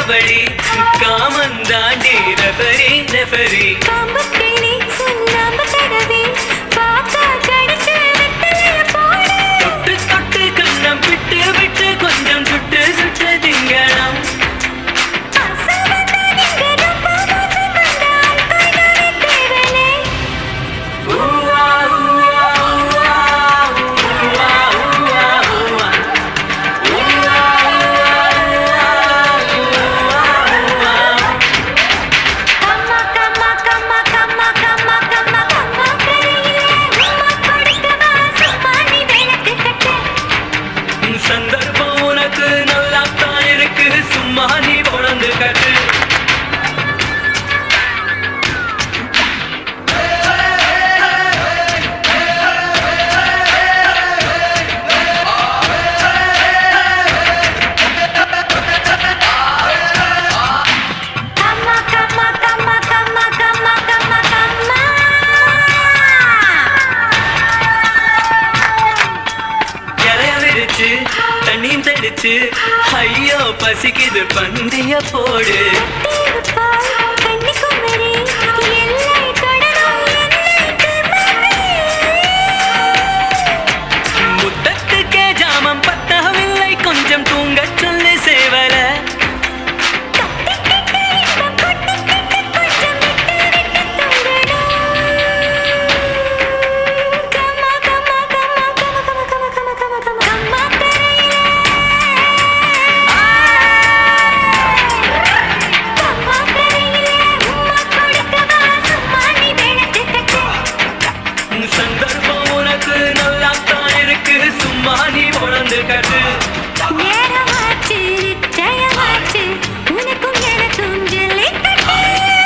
கபடி காமன் தாண்டி referee referee கம்பக்கிளி சுண்ணாம்பு தடவி பாப்பா கடிச்சு வெத்தலைய போடு தொட்டு தொட்டு கண்ணம் விட்டு விட்டு கொஞ்சம் சுட்டு சுட்டு திங்கலாம் அசல் வந்தா நீங்க ரொம்ப மோசம் வந்தால் கைதானே தேவனே ஊவா, ஊவா, ஊவா, ஊவா, ஊவா, ஊவா. ஊவா, ஊவா, ஊவா, ஊவா. கம்மா கம்மா கம்மா கம்மா கம்மா கம்மா கம்மா கரையிலே உம்மா கொடுக்கவா சும்மா நீ விளக்கு கட்டு சந்தர்ப்பம் உனக்கு நல்லாத்தான் இருக்கு சும்மா நீ பொழந்து கட்டு கம்மா கம்மா கம்மா கம்மா கம்மா கம்மா கம்மா இலைய விரிச்சு தண்ணியும் தெளிச்சு ஐயோ பசிக்குது பந்திய போடு தீவுப்பால் கன்னிக்குமரி எல்லை தொடரும் என்னைக்கு மறி முத்தத்துக்கே ஜாமம் பத்தவில்லை கொஞ்சம் தூங்கச் சொல்லு சேவல கட்டிக்கிட்டு இன்பம் கொட்டிக்கிட்டு கொஞ்சம் விட்டு விட்டு தூங்கணும் கம்மா கம்மா கம்மா கம்மா கம்மா கம்மா கம்மா கம்மா கம்மா கரையிலே கம்மா கரையிலே உம்மா கொடுக்கவா சும்மா நீ விளக்கு கட்டு சந்தர்ப்பம் உனக்கு நல்லாத்தான் இருக்கு சும்மா நீ பொழந்து கட்டு நேரமாச்சு நிச்சயமாச்சு உனக்கும் எனக்கும் ஜல்லிக்கட்டு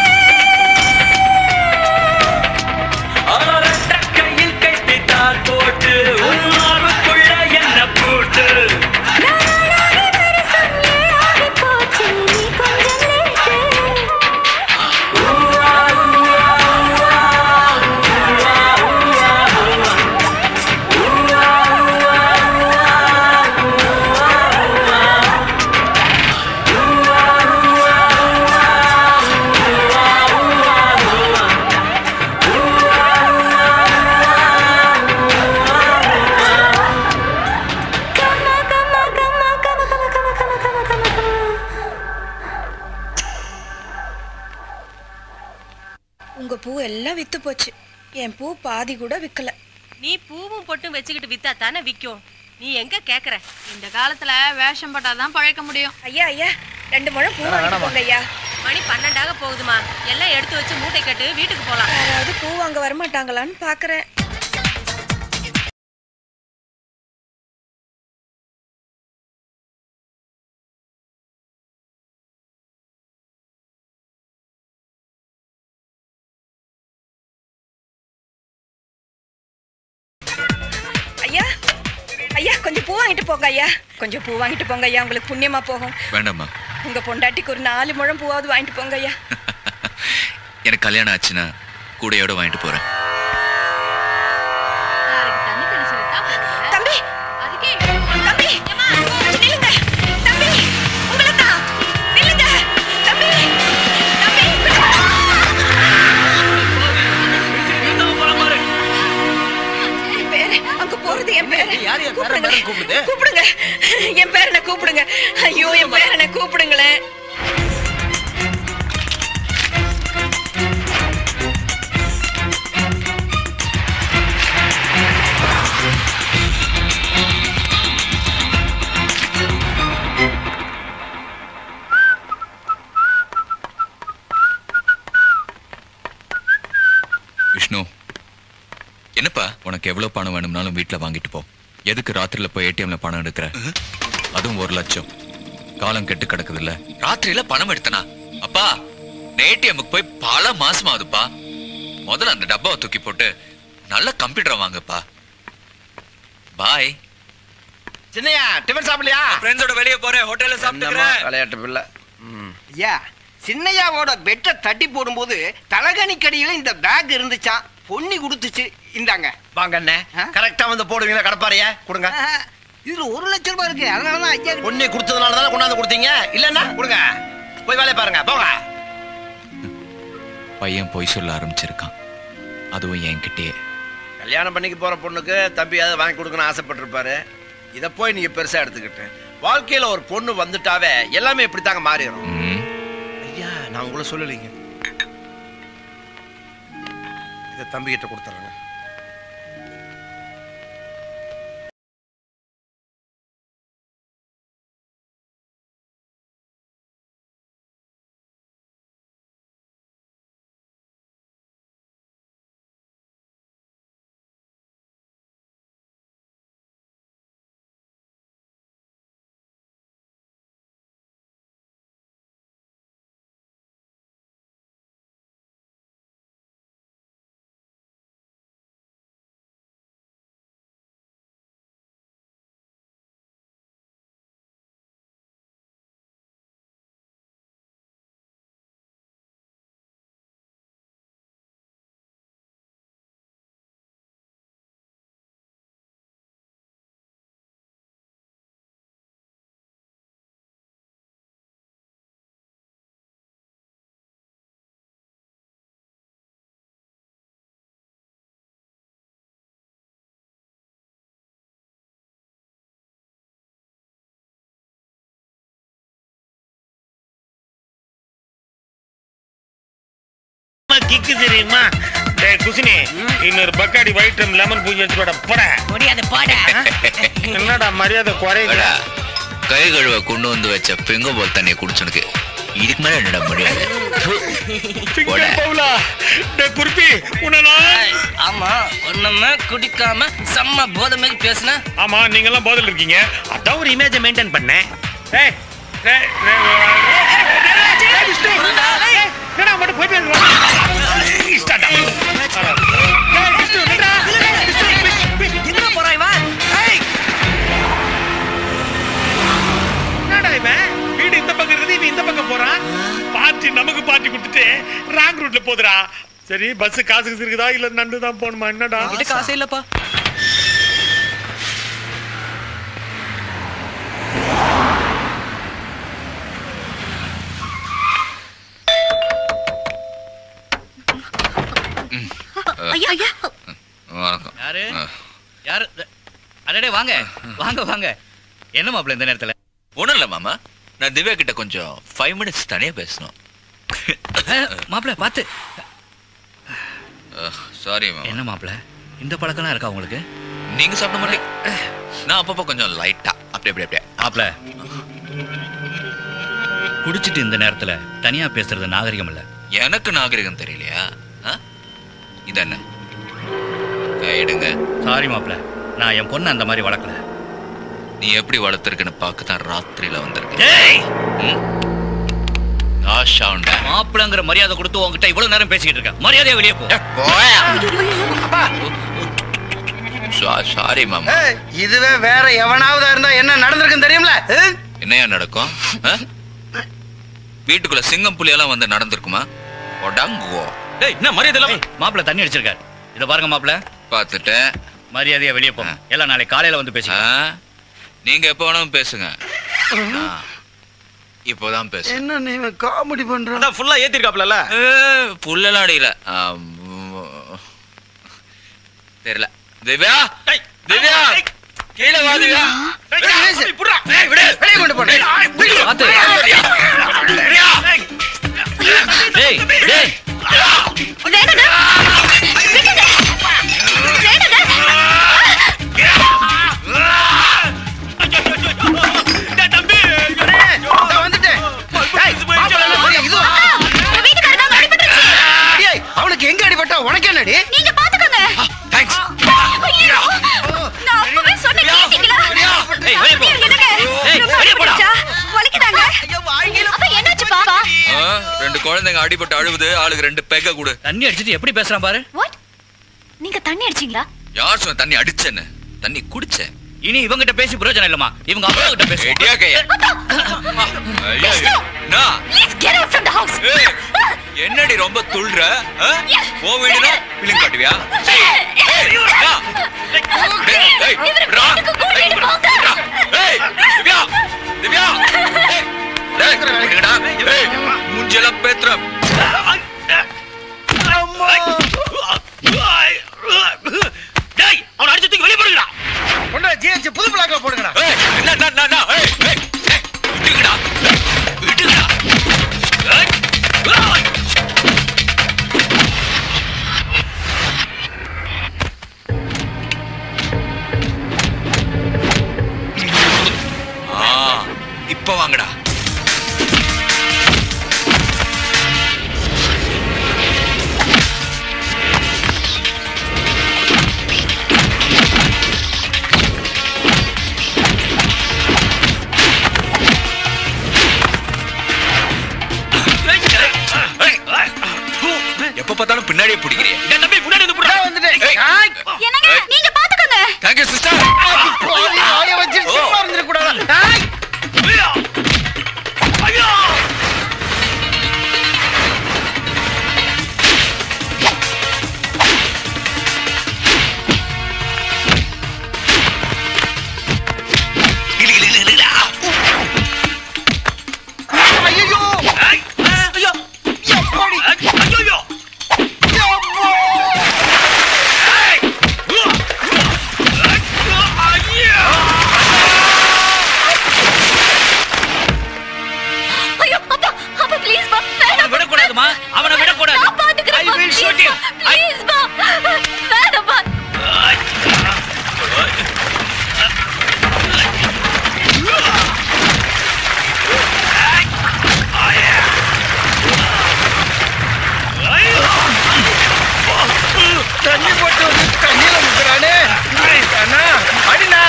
ஆரட்ட கையில் கட்டித்தால் போட்டு உன்னாருக்குள்ள என்ன போட்டு நாளாகி வருஷம் ஏழாகி போச்சு நீ கொஞ்சம் லேட்டு ஊவா, ஊவா, ஊவா, ஊவா, ஊவா, ஊவா. ஊவா, ஊவா, ஊவா, ஊவா, ஊவா. ஊவா, கம்மா கம்மா கம்மா கம்மா கம்மா கம்மா கம்மா கம்மா கம்மா கம்மா உங்க பூ எல்லாம் வித்து போச்சு என் பூ பாதி கூட விக்கல நீ பூவும் பொட்டும் வச்சுக்கிட்டு வித்தா தானே விக்கும் நீ எங்க கேக்குற இந்த காலத்துல வேஷம் போட்டாதான் பழைக்க முடியும் ஐயா ஐயா ரெண்டு முழம் பூ வாங்கிட்டு போங்க ஐயா மணி பன்னெண்டாக போகுதுமா எல்லாம் எடுத்து வச்சு மூட்டை கட்டு வீட்டுக்கு போலாம் யாராவது பூ வாங்க வரமாட்டாங்களான்னு பாக்குறேன் ஐயா ஐயா கொஞ்சம் பூ வாங்கிட்டு போங்க ஐயா கொஞ்சம் பூ வாங்கிட்டு போங்க ஐயா உங்களுக்கு புண்ணியமா போகும் வேண்டாம்மா உங்க பொண்டாட்டிக்கு ஒரு நாலு முழம் பூவாவது வாங்கிட்டு போங்க ஐயா எனக்கு கல்யாணம் ஆச்சுன்னா கூடையோட வாங்கிட்டு போறேன் நாளைக்கு தண்ணி தெளிச்சு விட்டா போதும். தம்பி அதுக்கே தம்பி நில்லுங்க தம்பி உங்களை தான் நில்லுங்க தம்பி தம்பி என் பேரு அங்க போறது என் பேரு கூப்பிடுங்க கூப்பிடுங்க என் பேரனை கூப்பிடுங்க ஐயோ என் பேரனை கூப்பிடுங்களேன் விஷ்ணு என்னப்பா உனக்கு எவ்வளவு பணம் வேணும்னாலும் வீட்ல வாங்கிட்டு போ எதுக்கு ராத்திரில போய் ஏடிஎம்ல பணம் எடுக்கிற அதுவும் ஒரு லட்சம் காலம் கெட்டு கிடக்குது இல்ல ராத்திரியில பணம் எடுத்தனா அப்பா ஏடிஎம்க்கு போய் பல மாசம் ஆகுதுப்பா முதல்ல அந்த டப்பாவை தூக்கி போட்டு நல்ல கம்ப்யூட்டர் வாங்கப்பா பாய் சின்னையா டிஃபன் சாப்பிடலையா ஃப்ரெண்ட்ஸோட வெளியே போறேன் ஹோட்டல்ல என்னம்மா விளையாட்டு பிள்ளை ஐயா சின்னையாவோட பெட்டை தட்டி போடும்போது தலகணிக்கடியில இந்த பேக் இருந்துச்சாம் பொன்னி கொடுத்துச்சு இந்தாங்க வாங்க அண்ணே ஆ? கரெக்டா வந்து போடுவீங்களா கடப்பாரியா கொடுங்க இதுல ஒரு லட்சம் ரூபாய் இருக்கு அதனாலதான் ஐயா பொண்ணை கொடுத்ததுனால தானே கொண்டாந்து கொடுத்தீங்க இல்லன்னா கொடுங்க போய் வேலையை பாருங்க போங்க பையன் பொய் சொல்ல ஆரம்பிச்சிருக்கான் அதுவும் என்கிட்டயே கல்யாணம் பண்ணிக்க போற பொண்ணுக்கு தம்பி அதை வாங்கி கொடுக்கணும்னு ஆசைப்பட்டிருப்பாரு இதை போய் நீங்க பெருசா எடுத்துக்கிட்டு வாழ்க்கையில ஒரு பொண்ணு வந்துட்டாவே எல்லாமே இப்படித்தாங்க மாறிடும் ம், ஐயா நான் உங்களை சொல்லலைங்க இதை தம்பி கிட்ட கொடுத்துறேங்க கிக்கு தெரியுமா டேய் குசினி இன்னொரு பக்காடி ஒயிட் ரம் லெமன் பூஜை வச்சுக்கோடா போட முடியாது போட என்னடா மரியாதை குறையுது அடா, கை கழுவ கொண்டு வந்து வச்ச பெங்க போல் தண்ணியை குடிச்சனுக்கு இதுக்கு மேல என்னடா முடியாது போட. பவுலா டேய் குருப்பி உன்னை நான் ஆமா ஒண்ணுமே குடிக்காம செம்ம போதை மாதிரி பேசுன ஆமா நீங்க எல்லாம் போதில் இருக்கீங்க அதான் ஒரு இமேஜை மெயின்டைன் பண்ணேன் டேய் டேய், டேய், டேய், விஷ்ணு. டேய், என்னடா மட்டும் போயிட்டு வா. இஷ்டாடா. டேய், விஷ்ணு, நில்றா. விஷ்ணு, விஷ்ணு, எங்க போறான் இவன் ஏய், என்னடா இவன் வீடு இந்த பக்கம் இருக்குது இவன் இந்த பக்கம் போறான் பார்ட்டி நமக்கு பார்ட்டி கொடுத்துட்டு ராங் ரூட்ல போதுடா சரி பஸ் காசுக்கு இருக்குதா இல்ல நண்டு தான் போகணுமா என்னடா கிட்ட காசே இல்லப்பா ஐயா ஐயா வணக்கம் யாரு? ஆ. யாரு அடடே வாங்க வாங்க வாங்க என்ன மாப்பிள்ள இந்த நேரத்துல ஒண்ணும் இல்ல மாமா நான் திவ்யா கிட்ட கொஞ்சம் ஃபைவ் மினிட்ஸ் தனியா பேசணும் மாப்பிள்ள பாத்து சாரி மாமா என்ன மாப்பிள்ள இந்த பழக்கம்லாம் இருக்கா உங்களுக்கு நீங்க சாப்பிட மாதிரி நான் அப்பப்போ கொஞ்சம் லைட்டா அப்படி அப்படி அப்படியே மாப்பிள்ள குடிச்சிட்டு இந்த நேரத்துல தனியா பேசுறது நாகரிகம் இல்ல எனக்கு நாகரிகம் தெரியலையா ஆ? இது என்ன கையிடுங்க சாரி மாப்பிள்ள நான் என் பொண்ணை அந்த மாதிரி வளர்க்கல நீ எப்படி வளர்த்துருக்குன்னு பார்க்க தான் ராத்திரியில வந்திருக்கேன் டேய் ம்? ஆஷாவுண்டா. மாப்பிள்ளங்கிற மரியாதை கொடுத்து உன்கிட்ட இவ்வளவு நேரம் பேசிக்கிட்டு இருக்கேன் மரியாதையா வெளியே போ ஏ, போயா. சா- சாரி மாமா ஏய், இதுவே வேற எவனாவது இருந்தா என்ன நடந்திருக்குன்னு தெரியும்ல ஏய்? என்னையா நடக்கும் ஆ? வீட்டுக்குள்ள சிங்கம் புலியெல்லாம் வந்து நடந்திருக்குமா உடங்குவோ டேய் என்ன மரியாதை இல்லாம மாப்பிள்ள தண்ணி அடிச்சிருக்காரு இத பாருங்க மாப்பிள்ள பார்த்துட்டேன் மரியாதையா வெளியே போங்க எல்லாம் நாளைக்கு காலையில வந்து ஆ? பேசிக்கலாம் நீங்க எப்ப வேணாலும் பேசுங்க நான் இப்போதான் பேசு என்ன நீ காமெடி பண்ற அதான் ஃபுல்லா ஏத்திருக்காப்ல புல்லெல்லாம் அடிக்கல ஆம், தெரியல திவ்யா திவ்யா கீழே வா திவ்யா வெளியே கொண்டு போறேன் பாத்து டேய் டேய் வேணுங்க விடுங்க வேணுங்க இதோ வந்துட்டேன் ஏய், மாப்பிள்ளை என்ன பெரிய இதுவா? உங்க வீட்டுக்காரர் தான் அடிபட்டுருச்சு ஏய், அவனுக்கு எங்க அடிபட்டா உனக்கு என்னடி நீங்க பாத்துக்கோங்க தேங்க்ஸ் ஐயோ நான் அப்பவே சொன்ன கேட்டீங்களா ஏய், வெளிய போ. விடுங்க. ஏய், ரொம்ப வெளிய போடா. அடிபட்டுச்சா? வலிக்குதாங்க அப்ப என்னாச்சு பாப்பா ஆ, ரெண்டு குழந்தைங்க அடிபட்டு அழுவுது ஆளுக்கு ரெண்டு பெக்க கொடு தண்ணி அடிச்சிட்டு எப்படி பேசுறான் பாரு வாட் நீங்க தண்ணி அடிச்சீங்களா யார் சொன்ன தண்ணி அடிச்சேன்னு தண்ணி குடிச்சேன் இனி இவங்கிட்ட பேசி பிரயோஜனம் இல்லம்மா இவங்க அப்பா கிட்ட பேசு எட்டியா கையா ஐயோ, ஐயோ. நான் please get out from the house ஏய், என்னடி ரொம்ப துள்ளுற ஆ? உன் வீடுனா பிள்ளைங்க காட்டுவியா ஏய், ரா. ஏய், ஏய், ரா. ஏய், ரா. ஏய், திவ்யா, திவ்யா. ஏய், டேய், விடுங்கடா. ஏய், இப்ப வாங்கடா எப்ப பார்த்தாலும் பின்னாடியே பிடிக்கிறீங்க என் தம்பி முன்னாடி வந்து புடா வந்துட்டேன் ஏய். ஆய். என்னங்க நீங்க பாத்துக்கோங்க தேங்க்யூ சிஸ்டர் பாவி, வாயை வச்சு சும்மா இருந்துடக்கூடாதா? ஆய். ஐயோ ஐயையோ. ஐயோ எப்பாடி? ஐயோ எப்பா. ஐயோ அப்பா அப்பா ப்ளீஸ் பா வேணாம் விடக்கூடாதுமா அவனை விடக்கூடாது நான் பாத்துக்கிறேன் I will shoot him. I- please பா வேணாம் பா தண்ணி போட்டு வந்து தண்ணியில முக்குறானே. அண்ணா, அடிண்ணா.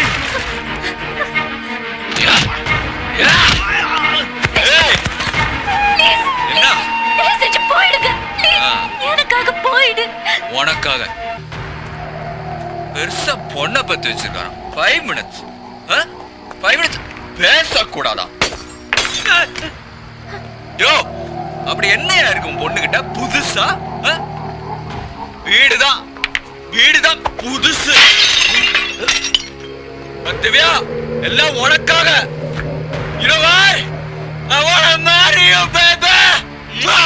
ப்ளீஸ் என்ன? ப்ளீஸ் போயிடுங்க ப்ளீஸ் ஆ. எனக்காக போயிடு உனக்காக பெருசா பொண்ணை பத்தி வச்சிருக்கான் ஃபைவ் மினிட்ஸ் ஃபைவ் மினிட்ஸ் பேசக்கூடாதா யோ அப்படி என்னையா இருக்கும் பொண்ணுகிட்ட புதுசா ஆ? வீடுதான் வீடுதான் புதுசு திவ்யா எல்லாம் உனக்காக இருவாய் I wanna marry you, baby! Mwah!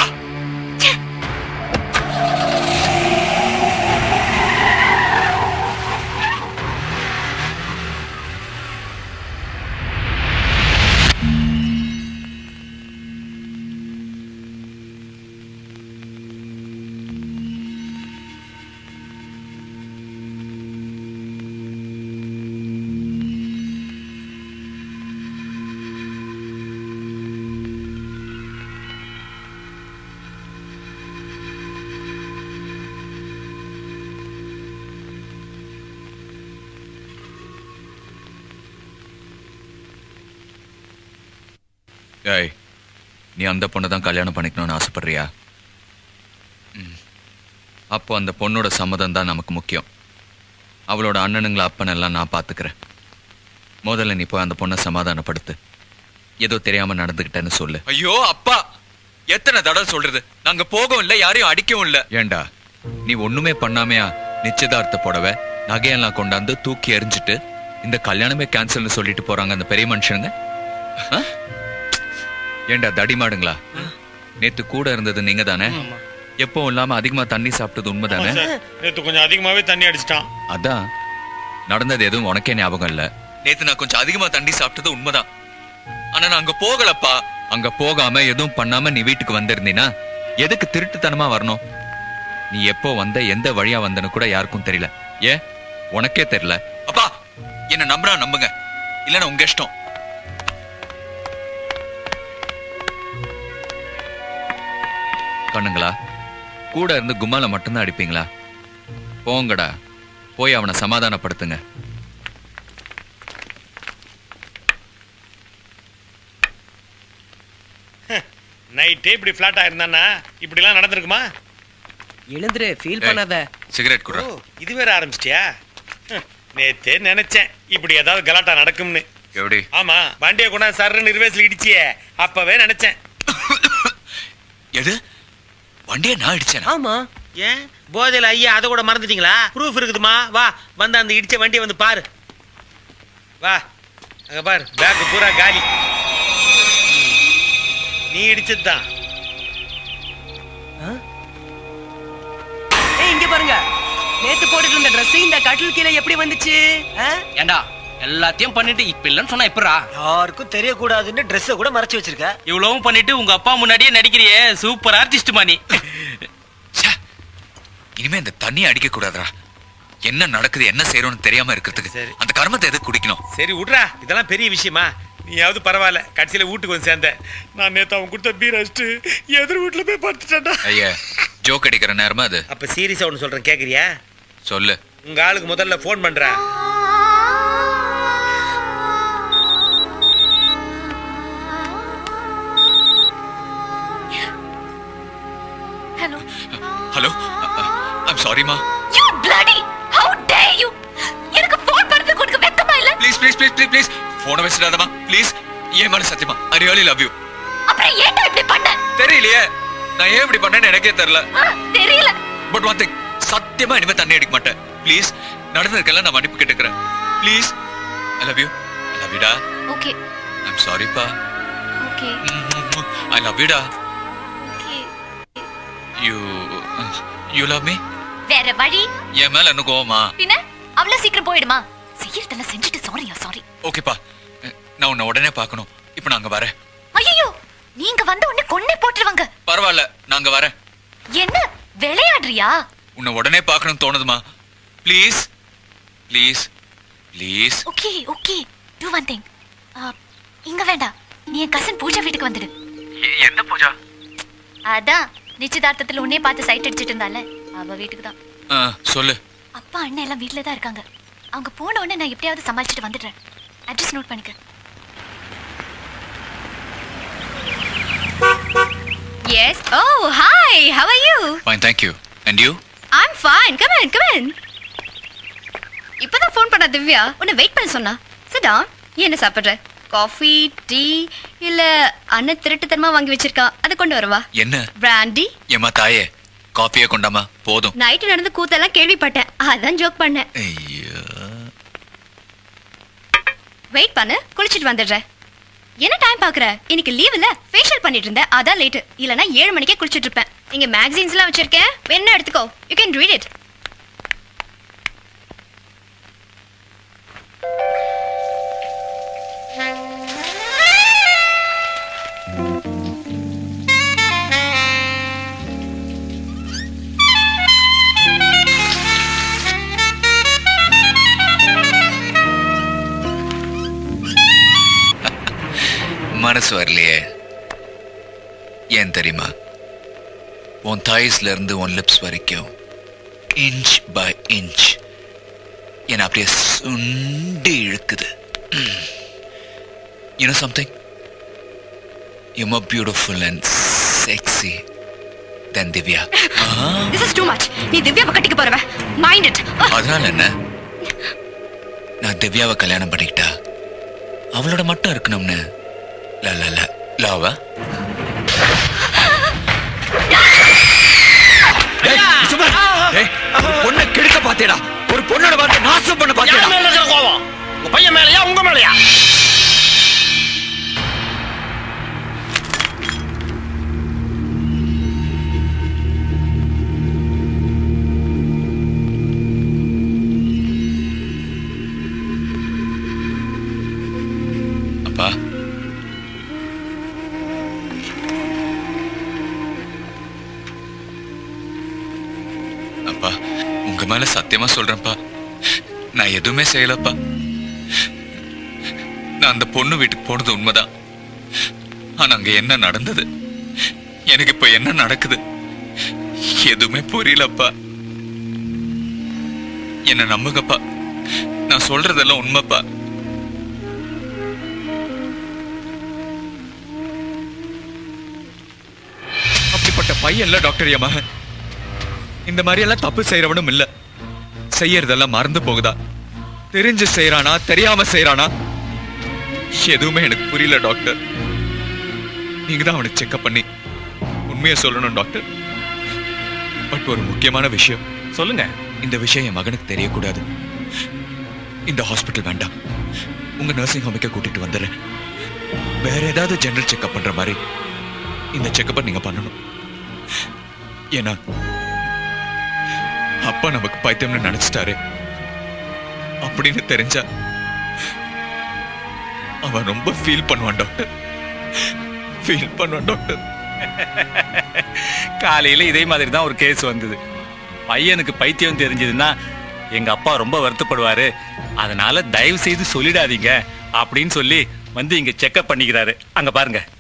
ஏய் நீ அந்த பொண்ணை தான் கல்யாணம் பண்ணிக்கணும்னு ஆசைப்படுறியா ம். அப்போ அந்த பொண்ணோட சம்மதம் தான் நமக்கு முக்கியம் அவளோட அண்ணனுங்களை அப்பன் எல்லாம் நான் பார்த்துக்கிறேன் முதல்ல நீ போய் அந்த பொண்ணை சமாதானப்படுத்து ஏதோ தெரியாம நடந்துகிட்டேன்னு சொல்லு ஐயோ அப்பா எத்தனை தடவை சொல்றது நாங்க போகவும் இல்ல யாரையும் அடிக்கவும் இல்ல ஏண்டா நீ ஒண்ணுமே பண்ணாமையா நிச்சயதார்த்த புடவை நகையெல்லாம் கொண்டாந்து தூக்கி எறிஞ்சிட்டு இந்த கல்யாணமே கேன்சல்னு சொல்லிட்டு போறாங்க அந்த பெரிய மனுஷனுங்க ஆ? ஏண்டா தடிமாடுங்களா நேத்து கூட இருந்தது நீங்க தானே எப்பவும் இல்லாம அதிகமா தண்ணி சாப்பிட்டது உண்மைதானே நேத்து கொஞ்சம் அதிகமாவே தண்ணி அடிச்சிட்டான் அதான் நடந்தது எதுவும் உனக்கே ஞாபகம் இல்ல நேத்து நான் கொஞ்சம் அதிகமா தண்ணி சாப்பிட்டது உண்மைதான் ஆனா நான் அங்க போகலப்பா அங்க போகாம எதுவும் பண்ணாம நீ வீட்டுக்கு வந்திருந்தீனா எதுக்கு திருட்டுத்தனமா வரணும் நீ எப்போ வந்த எந்த வழியா வந்தன்னு கூட யாருக்கும் தெரியல ஏன் உனக்கே தெரியல அப்பா என்ன நம்புறா நம்புங்க இல்லன்னா உங்க இஷ்டம் கண்ணுங்களா கூட இருந்து கும்மால மட்டும்தான் அடிப்பீங்களா போங்கடா போய் அவனை சமாதானப்படுத்துங்க நைட்டே இப்படி ஃபிளாட் ஆயிருந்தானா இப்படி எல்லாம் நடந்திருக்குமா எழுந்துரு ஃபீல் ஏய், பண்ணாத சிகரெட் ஓ குடுறா இது வேற ஆரம்பிச்சிட்டியா ஹம், நேத்தே நினைச்சேன் இப்படி ஏதாவது கலாட்டா நடக்கும்னு எப்படி ஆமா வண்டியை கொண்டாந்து சர்ன்னு நிர்வேசில் இடிச்சியே அப்பவே நினைச்சேன் எது வண்டியை நான் அடிச்சேனா ஆமா ஏன் போதையில ஐயா அதை கூட மறந்துட்டீங்களா ப்ரூஃப் இருக்குதுமா வா வந்து அந்த இடிச்ச வண்டியை வந்து பாரு வா அங்க பாரு பேக் பூரா காலி நீ இடிச்சதுதான் ஏய் இங்க பாருங்க நேத்து போட்டுட்டு இருந்த Dress இந்த கட்டில் கீழே எப்படி வந்துச்சு ஆ? ஏண்டா எல்லாத்தையும் பண்ணிட்டு இப்ப இல்லைன்னு சொன்னா எப்படா யாருக்கும் தெரியக்கூடாதுன்னு ட்ரெஸ்ஸை கூட மறைச்சு வச்சிருக்க இவ்வளவும் பண்ணிட்டு உங்க அப்பா முன்னாடியே நடிக்கிறியே சூப்பர் ஆர்டிஸ்ட் மாணி ச்சே, இனிமே இந்த தண்ணியை அடிக்க கூடாதுடா என்ன நடக்குது என்ன செய்யறோம்னு தெரியாம இருக்கிறதுக்கு சரி. அந்த கர்மத்தை எதுக்கு குடிக்கணும் சரி விட்றா இதெல்லாம் பெரிய விஷயமா நீயாவது பரவாயில்ல கடைசியில வீட்டுக்கு வந்து சேர்ந்த நான் நேத்து அவன் கொடுத்த பீர் அடிச்சுட்டு எதிர் வீட்டுல போய் படுத்துட்டேன்டா ஐயா ஜோக் அடிக்கிற நேரமா அது அப்ப சீரியஸா ஒன்று சொல்றேன் கேக்குறியா சொல்லு உங்க ஆளுக்கு முதல்ல ஃபோன் பண்றேன் ஹலோ ஹலோ ஐம் சாரிமா you bloody how dare you எனக்கு ஃபோன் பண்ணது கொடுக்க வெக்கமா இல்ல please please please please please போனை வச்சிடாதமா ப்ளீஸ் ஏன் மேல சத்தியமா ஐ ரியலி லவ் யூ அப்புறம் ஏன்டா இப்படி பண்ண தெரியலையே நான் ஏன் இப்படி பண்ணேன்னு எனக்கே தெரியல ஆ, தெரியல பட் ஒன் திங் சத்தியமா இனிமே தண்ணி அடிக்க மாட்டேன் ப்ளீஸ் நடந்ததுக்கெல்லாம் நான் மன்னிப்பு கேட்டுக்கிறேன் please I love you I love யூடா ஓகே ஐம் சாரிப்பா ஓகே ஐ லவ் யூடா okay you you love me வேற வழி என் மேல என்ன கோவமா பின்ன அவ்வளவு சீக்கிரம் போயிடுமா செய்யறதெல்லாம் செஞ்சுட்டு சாரியா சாரி ஓகேப்பா நான் உன்னை உடனே பார்க்கணும் இப்போ நாங்க வரேன் ஐயோ நீங்க வந்த உடனே கொன்னே போட்டுருவாங்க பரவாயில்ல நாங்க வரேன் என்ன விளையாடுறியா உன்னை உடனே பார்க்கணும் தோணுதுமா please please please okay okay do one thing இங்க வேண்டாம் நீ என் கசன் பூஜா வீட்டுக்கு வந்துடு எந்த பூஜா அதான் நிச்சயதார்த்தத்துல உன்னே பார்த்து சைட் அடிச்சிட்டு இருந்தால அவ வீட்டுக்கு தான் ஆ, சொல்லு அப்பா அண்ணன் எல்லாம் வீட்ல தான் இருக்காங்க அவங்க போன உடனே நான் எப்படியாவது சமாளிச்சுட்டு வந்துடுறேன் அட்ரஸ் நோட் பண்ணிக்க Yes. Oh, hi. How are you? Fine thank you and you I'm fine. Come in, come in. இப்பதான் ஃபோன் பண்ண திவ்யா உன்னை வெயிட் பண்ண சொன்னா சிட் டவுன் என்ன சாப்பிடுற காஃபி டீ இல்ல அண்ணன் திருட்டுத்தனமா வாங்கி வச்சிருக்கா அதை கொண்டு வரவா என்ன பிராண்டி ஏம்மா தாயே காஃபியே கொண்டாமா போதும் நைட்டு நடந்த கூத்தெல்லாம் கேள்விப்பட்டேன் அதான் ஜோக் பண்ணேன் ஐயோ வெயிட் பண்ணு குளிச்சிட்டு வந்துடுறேன் என்ன டைம் பாக்குற இன்னைக்கு லீவ் இல்ல ஃபேஷியல் பண்ணிட்டு இருந்தேன் அதான் லேட் இல்லனா ஏழு மணிக்கே குளிச்சிட்டு இருப்பேன் இங்க மேகசின்ஸ் எல்லாம் வச்சிருக்கேன் வேணா எடுத்துக்கோ யூ கேன் ரீட் இட் மனசு வரலையே ஏன் தெரியுமா உன் தாய்ஸ்ல இருந்து உன் லிப்ஸ் வரைக்கும் இன்ச் பை இன்ச் என்னை அப்படியே சுண்டி இழுக்குது You know something? You're more beautiful and sexy than Divya. This is too much நீ திவ்யாவை கட்டிக்க போறவ மைண்ட் இட் அதனால என்ன நான் திவ்யாவை கல்யாணம் பண்ணிக்கிட்டா அவளோட மட்டும் இருக்கணும்னு ல ல ல லாவா பொண்ணை கெடுக்க பாத்தேடா ஒரு பொண்ணோட வார்த்தை நாசம் பண்ண யார் மேல இருக்கிற கோவம் உங்க பையன் மேலயா உங்க மேலயா அப்பா அப்பா உங்க மேல சத்தியமா சொல்றேன்ப்பா நான் எதுவுமே செய்யலப்பா நான் அந்த பொண்ணு வீட்டுக்கு போனது உண்மைதான் ஆனா அங்க என்ன நடந்தது எனக்கு இப்ப என்ன நடக்குது எதுவுமே புரியலப்பா என்ன நம்புங்கப்பா நான் சொல்றதெல்லாம் உண்மைப்பா அப்படிப்பட்ட பையன் இல்ல டாக்டர் என் மகன் இந்த மாதிரி எல்லாம் தப்பு செய்யறவனும் இல்ல செய்யறதெல்லாம் மறந்து போகுதா தெரிஞ்சு செய்யறானா தெரியாம செய்யறானா எதுவுமே எனக்கு புரியல டாக்டர் நீங்க தான் அவனை செக்அப் பண்ணி உண்மையை சொல்லணும் டாக்டர் பட் ஒரு முக்கியமான விஷயம் சொல்லுங்க இந்த விஷயம் என் மகனுக்கு தெரியக்கூடாது இந்த ஹாஸ்பிட்டல் வேண்டாம் உங்க நர்சிங் ஹோமுக்கே கூட்டிட்டு வந்துடுறேன் வேற ஏதாவது ஜெனரல் செக்அப் பண்ற மாதிரி இந்த செக்கப்பை நீங்க பண்ணணும் ஏன்னா அப்பா நமக்கு பைத்தியம்னு நினைச்சிட்டாரு அப்படின்னு தெரிஞ்சா அவன் ரொம்ப ஃபீல் பண்ணுவான் டாக்டர் ஃபீல் பண்ணுவான் டாக்டர் காலையில இதே மாதிரி தான் ஒரு கேஸ் வந்தது பையனுக்கு பைத்தியம் தெரிஞ்சதுன்னா எங்க அப்பா ரொம்ப வருத்தப்படுவாரு அதனால தயவு செய்து சொல்லிடாதீங்க அப்படின்னு சொல்லி வந்து இங்க செக்அப் பண்ணிக்கிறாரு அங்க பாருங்க